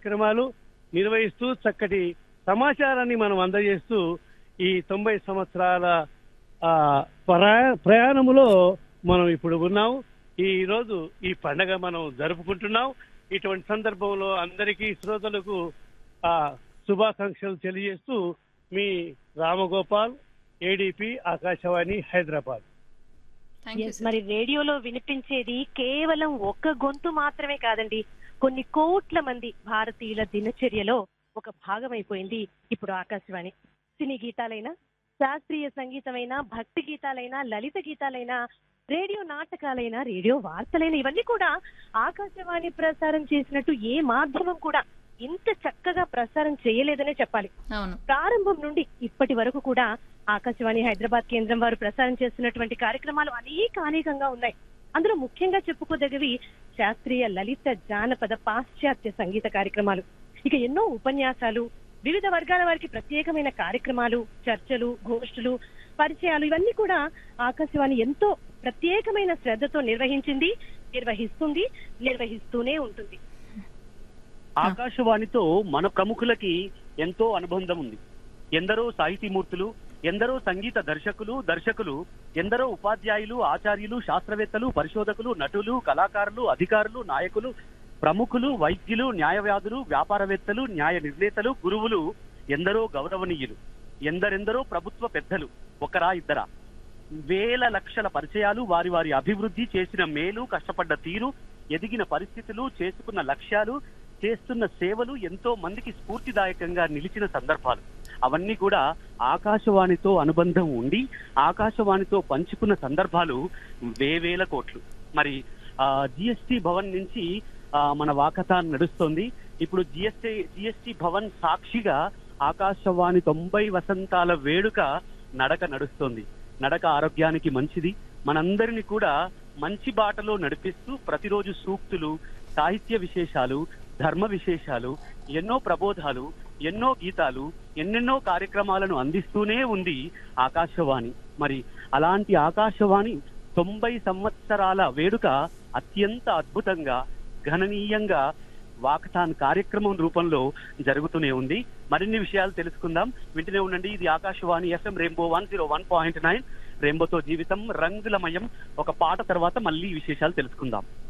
కార్యక్రమాలు నిర్వహిస్తూ చక్కటి సమాచారాన్ని మనం అందజేస్తూ ఈ తొంభై సంవత్సరాల ఆ, ప్రయా- ప్రయాణములో మనం ఇప్పుడు ఉన్నాం ఈ రోజు ఈ పండగ మనం జరుపుకుంటున్నాం ఇటువంటి సందర్భంలో అందరికీ శ్రోతలకు ఆ శుభాకాంక్షలు తెలియజేస్తూ మీ రామగోపాల్ ఏడిపి Akashvani Hyderabad thank you Yes, మరి రేడియోలో వినిపించేది కేవలం ఒక్క గొంతు మాత్రమే కాదండి కొన్ని కోట్ల మంది భారతీయుల దినచర్యలో ఒక భాగమైపోయింది ఇప్పుడు ఆకాశవాణి సినీ గీతాలైనా శాస్త్రీయ సంగీతమైనా భక్తి గీతాలైనా లలిత గీతాలైనా రేడియో నాటకాలైనా రేడియో వార్తలైనా ఇవన్నీ కూడా ఆకాశవాణి ప్రసారం చేసినట్టు ఏ మాధ్యమం కూడా ఇంత చక్కగా ప్రసారం చేయలేదనే చెప్పాలి అవును ప్రారంభం నుండి ఇప్పటి వరకు కూడా ఆకాశవాణి హైదరాబాద్ కేంద్రం వారు ప్రసారం చేస్తున్నటువంటి కార్యక్రమాలు అనేక అనేకంగా ఉన్నాయి అందులో ముఖ్యంగా చెప్పుకోదగివి శాస్త్రీయ లలిత జానపద పాశ్చాత్య సంగీత కార్యక్రమాలు ఇక ఎన్నో ఉపన్యాసాలు వివిధ వర్గాల వారికి ప్రత్యేకమైన కార్యక్రమాలు చర్చలు గోష్ఠులు పరిచయాలు ఇవన్నీ కూడా ఆకాశవాణి ఎంతో ప్రత్యేకమైన శ్రద్ధతో నిర్వహించింది నిర్వహిస్తుంది నిర్వహిస్తూనే ఉంటుంది ఆకాశవాణితో మన ప్రముఖులకి ఎంతో అనుబంధం ఉంది ఎందరో సాహితీమూర్తులు ఎందరో సంగీత దర్శకులు దర్శకులు ఎందరో ఉపాధ్యాయులు ఆచార్యులు శాస్త్రవేత్తలు పరిశోధకులు నటులు కళాకారులు అధికారులు నాయకులు ప్రముఖులు వైద్యులు న్యాయవాదులు వ్యాపారవేత్తలు న్యాయ నిర్ణేతలు గురువులు ఎందరో గౌరవనీయులు ఎందరెందరో ప్రభుత్వ పెద్దలు ఒకరా ఇద్దరా వేల లక్షల పరిచయాలు వారి వారి అభివృద్ధి చేసిన మేలు కష్టపడ్డ తీరు ఎదిగిన పరిస్థితులు చేసుకున్న లక్ష్యాలు చేస్తున్న సేవలు ఎంతో మందికి స్ఫూర్తిదాయకంగా నిలిచిన సందర్భాలు అవన్నీ కూడా ఆకాశవాణితో అనుబంధం ఉండి ఆకాశవాణితో పంచుకున్న సందర్భాలు వేవేల కోట్లు మరి జిఎస్టి భవన్ నుంచి ఆ, మన వాకథాన్ నడుస్తోంది ఇప్పుడు జిఎస్టి జిఎస్టి భవన్ సాక్షిగా ఆకాశవాణి తొంభై వసంతాల వేడుక నడక నడుస్తోంది నడక ఆరోగ్యానికి మంచిది మనందరిని కూడా మంచి బాటలో నడిపిస్తూ ప్రతిరోజు సూక్తులు సాహిత్య విశేషాలు ధర్మ విశేషాలు ఎన్నో ప్రబోధాలు ఎన్నో గీతాలు ఎన్నెన్నో కార్యక్రమాలను అందిస్తూనే ఉంది ఆకాశవాణి మరి అలాంటి ఆకాశవాణి తొంభై సంవత్సరాల వేడుక అత్యంత అద్భుతంగా గణనీయంగా వాకథాన్ కార్యక్రమం రూపంలో జరుగుతూనే ఉంది మరిన్ని విషయాలు తెలుసుకుందాం వింటూనే ఉండండి ఇది Akashvani FM rainbow one zero one point nine రెయిన్బోతో జీవితం రంగులమయం ఒక పాట తర్వాత మళ్ళీ ఈ విశేషాలు తెలుసుకుందాం